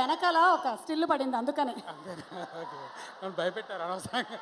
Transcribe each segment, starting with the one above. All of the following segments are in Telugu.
వెనకాల ఒక స్టిల్ పడింది అందుకని నన్ను భయపెట్టారు అనవసరంగా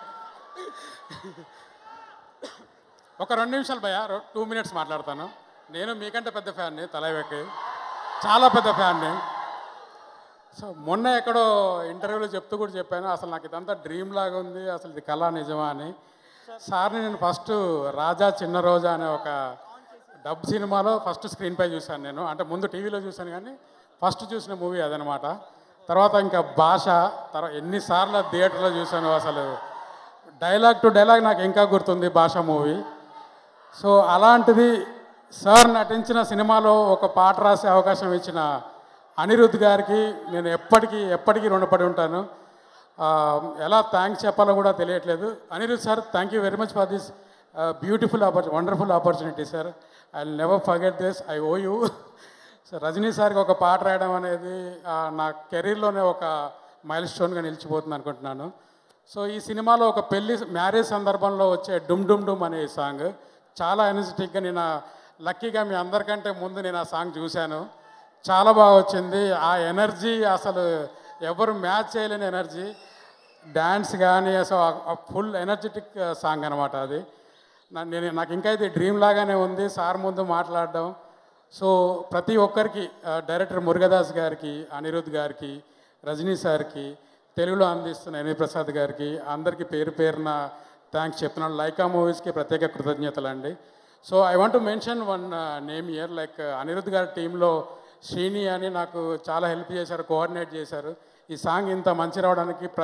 ఒక రెండు నిమిషాలు భయ టూ మినిట్స్ మాట్లాడతాను నేను మీకంటే పెద్ద ఫ్యాన్ని తలైవెక్కి చాలా పెద్ద ఫ్యాన్ని సో మొన్న ఎక్కడో ఇంటర్వ్యూలో చెప్తూ కూడా చెప్పాను అసలు నాకు ఇదంతా డ్రీమ్ లాగా ఉంది అసలు ఇది కళ నిజమా అని సార్ని నేను ఫస్ట్ రాజా చిన్న రోజా అనే ఒక డబ్ సినిమాలో ఫస్ట్ స్క్రీన్ పై చూశాను నేను అంటే ముందు టీవీలో చూశాను కానీ ఫస్ట్ చూసిన మూవీ అదనమాట తర్వాత ఇంకా భాష తర్వాత ఎన్నిసార్లు థియేటర్లో చూశాను అసలు డైలాగ్ టు డైలాగ్ నాకు ఇంకా గుర్తుంది భాష మూవీ సో అలాంటిది సార్ నటించిన సినిమాలో ఒక పాట రాసే అవకాశం ఇచ్చిన అనిరుద్ధ్ గారికి నేను ఎప్పటికీ ఎప్పటికీ రుణపడి ఉంటాను ఆ, ఎలా థ్యాంక్స్ చెప్పాలో కూడా తెలియట్లేదు Anirudh sir thank you very much for this beautiful opportu wonderful opportunity sir I never forget this I owe you so Rajini సార్కి ఒక పాట రాయడం అనేది ఆ, నా కెరీర్లోనే ఒక మైల్ స్టోన్గా నిలిచిపోతుంది అనుకుంటున్నాను సో ఈ సినిమాలో ఒక పెళ్లి మ్యారేజ్ సందర్భంలో వచ్చే డుమ్ డుమ్ డుమ్ అనే సాంగ్ చాలా ఎనర్జెటిక్గా నేను ఆ- లక్కీగా మీ అందరికంటే ముందు నేను ఆ సాంగ్ చూశాను చాలా బాగా వచ్చింది ఆ ఎనర్జీ అసలు ఎవరు మ్యాచ్ చేయలేని ఎనర్జీ డ్యాన్స్ కానీ అసలు ఫుల్ ఎనర్జెటిక్ సాంగ్ అనమాట అది నా- నేను నాకు ఇంకా ఇది డ్రీమ్ లాగానే ఉంది సార్ ముందు మాట్లాడడం సో ప్రతి ఒక్కరికి ఆ, డైరెక్టర్ మురుగదాస్ గారికి అనిరుద్ గారికి రజనీ సార్కి తెలుగులో అందిస్తున్న ఎన్వి ప్రసాద్ గారికి అందరికీ పేరు పేరున థ్యాంక్స్ చెప్తున్నాను లైకా మూవీస్కి ప్రత్యేక కృతజ్ఞతలు అండి so I want to mention one name here like Anirudh గారి టీంలో శ్రీని అని నాకు చాలా హెల్ప్ చేశారు కోఆర్డినేట్ చేశారు ఈ సాంగ్ ఇంత మంచి రావడానికి ప్ర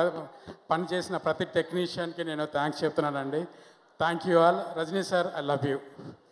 పనిచేసిన ప్రతి టెక్నీషియన్కి నేను థ్యాంక్స్ చెప్తున్నానండి thank you all Rajini sir I love you